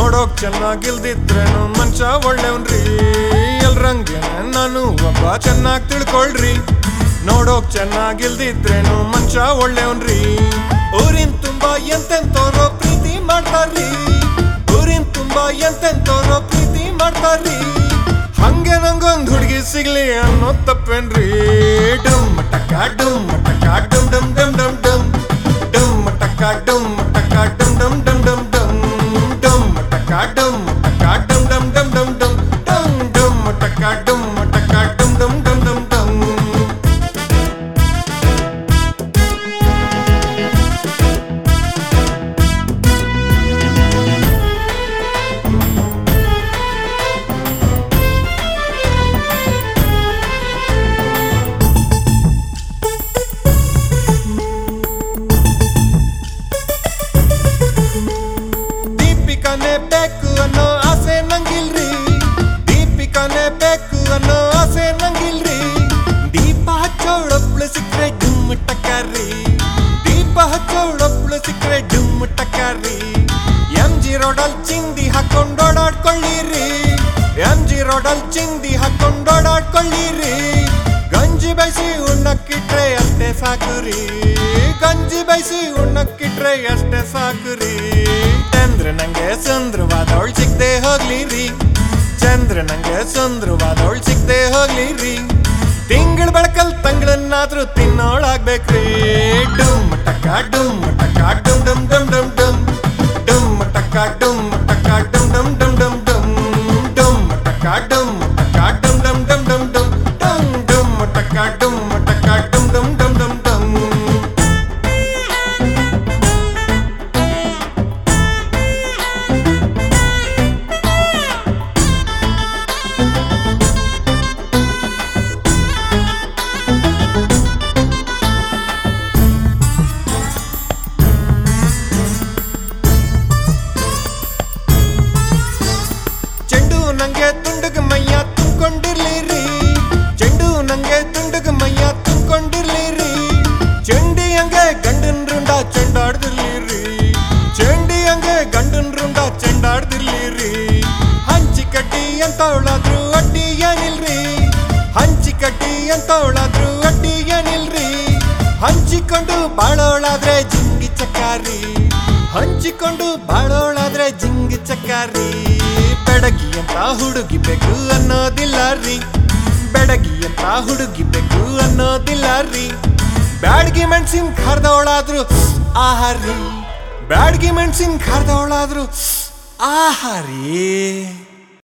ನೋಡೋಕ್ ಚೆನ್ನಾಗಿಲ್ದಿದ್ರೇನು ಮನುಷ್ಯ ಒಳ್ಳೆವ್ನ್ರಿ ಎಲ್ರಂಗೇನೆ ನಾನು ಒಬ್ಬ ಚೆನ್ನಾಗ್ ತಿಳ್ಕೊಳ್ರಿ ನೋಡೋಕ್ ಚೆನ್ನಾಗಿಲ್ದಿದ್ರೇನು ಮನುಷ್ಯ ಒಳ್ಳೆವ್ನ್ರಿ ಊರಿನ್ ತುಂಬಾ ಎಂತೆಂತೋರೋ ಪ್ರೀತಿ ಮಾಡ್ತಾರ್ರಿ ಊರಿನ್ ತುಂಬಾ ಎಂತೆಂತೋರೋ ಪ್ರೀತಿ ಮಾಡ್ತಾರ್ರಿ ಹಂಗೆ ನಂಗೊಂದ್ ಹುಡುಗಿ ಸಿಗ್ಲಿ ಅನ್ನೋ ತಪ್ಪೇನ್ರಿ ಡುಮ್ ಟಕ ಡುಮ್ ಟಕ ಡುಮ್ ಡಮ್ ಡಮ್ ಡಮ್ ಡಮ್ ಡುಮ್ ಟಕ ಡುಮ್ ಟಕ ಡುಮ್ ಡಮ್ ಡಮ್ ಡಮ್ ಡಮ್ ಡುಮ್ ಟಕ ಡುಮ್ ಟಕ ಡುಮ್ ಡಮ್ ಡಮ್ ಡಮ್ ಡಮ್ ಡಮ್ ಡುಮ್ ಟಕ ಡುಮ್ ಟಕ ಡುಮ್ ಡಮ್ ಡಮ್ ಡಮ್ ಡಮ್ ದೀಪಿಕಾನೇ ಬೇಕು ಅನ್ನೋ ಆಸೆ ನಂಗಿಲ್ರಿ ದೀಪಿಕಾನೇ ಬೇಕು ಅನ್ನೋ ಆಸೆ ನಂಗಿಲ್ರಿ ದೀಪ ಹಚ್ಚೋಳೊಬ್ಳು ಸಿಕ್ರೆ ಡುಮ್ ಟಕಾರಿ ದೀಪ ಹಚ್ಚೋಳೊಬ್ಳು ಸಿಕ್ರೆ ಡುಮ್ ಟಕಾರಿ ಎಂ ಜಿ ರೋಡಲ್ ಚಿಂದಿ ಹಾಕೊಂಡ್ ಓಡಾಡ್ಕೊಳ್ಳಿರಿ ಎಂ ಜಿ ರೋಡಲ್ ಚಿಂದಿ ಹಾಕೊಂಡ್ ಓಡಾಡ್ಕೊಳ್ಳಿರಿ ಗಂಜಿ ಬಯಸಿ ಉಣ್ಣಕ್ಕಿಟ್ರೆ ಅಷ್ಟೇ ಸಾಕುರಿ ಗಂಜಿ ಬಯಸಿ ಉಣ್ಣಕ್ಕಿಟ್ರೆ ಅಷ್ಟೇ ಸಾಕುರಿ ಚಂದ್ರ ನಂಗೆ ಸುಂದ್ರವಾದವಳು ಸಿಕ್ದೆ ಹೋಗ್ಲಿರಿ ಚಂದ್ರ ನಂಗೆ ಸುಂದ್ರವಾದವಳು ಸಿಕ್ದೆ ಹೋಗ್ಲಿರಿ ತಿಂಗಳ ಬೆಳಕಲ್ ತಂಗಳನ್ನಾದ್ರೂ ತಿನ್ನೋಳಾಗ್ಬೇಕ್ರಿ ಡುಮ್ ಟಕ ಡುಮ್ ಟಕ ಡುಮ್ ಡಮ್ ಡಮ್ ಡಮ್ ಡಮ್ ಡುಮ್ ಟಕ ಡುಮ್ ಟಕ ಡುಮ್ ಡಮ್ ಡಮ್ ಡಮ್ ಡಮ್ ಡುಮ್ ಟಕ ಡುಮ್ ಟಕ ಡುಮ್ ಡಮ್ ಡಮ್ ಡಮ್ ಡಮ್ ಡಮ್ ಡುಮ್ ಟಕ ಡುಮ್ ಟಕ ಡುಮ್ ಡಮ್ ಡಮ್ ಡಮ್ ಡಮ್ ಚೆಂಡು ನಂಗೆ ತುಂಡುಗ ಮೈಯ ತುಂಬಿಕೊಂಡಿರ್ಲಿರಿ ಚೆಂಡು ನಂಗೆ ತುಂಡುಗ ಮೈಯ ತುಂಬಿಕೊಂಡಿರ್ಲಿರಿ ಚೆಂಡಿ ಹಂಗೆ ಗಂಡನ್ ರುಂಡ ಚೆಂಡಾಡ್ದಿರ್ಲಿರಿ ಚೆಂಡಿ ಹಂಗೆ ಗಂಡನ್ ರುಂಡ ಚೆಂಡಾಡ್ದಿರ್ಲಿರಿ ಹಂಚಿ ಕಡ್ಡಿ ಅಂತವಳಾದ್ರು ಅಡ್ಡಿ ಏನಿಲ್ರಿ ಹಂಚಿ ಕಡ್ಡಿ ಅಂತವಳಾದ್ರು ಅಡ್ಡಿ ಏನಿಲ್ರಿ ಹಂಚಿಕೊಂಡು ಬಾಳೋಳಾದ್ರೆ ಜಿಂಗಿ ಚಕಾರಿ ಹಂಚಿಕೊಂಡು ಬಾಳೋಳಾದ್ರೆ ಜಿಂಗಿ ಚಕಾರಿ ಬೆಡಗಿ ಅಂತ ಹುಡುಗಿ ಬೇಕು ಅನ್ನೋದಿಲ್ಲ ರೀ ಬೆಡಗಿ ಅಂತ ಹುಡುಗಿ ಬೇಕು ಅನ್ನೋದಿಲ್ಲ ರೀ ಬ್ಯಾಡ್ಗಿ ಮೆಣಸಿನ ಖಾರ್ದವಳಾದ್ರು ಆಹಾರಿ ಬ್ಯಾಡ್ಗಿ ಮೆಣಸಿನ ಖಾರ್ದವಳಾದ್ರು ಆಹಾರಿ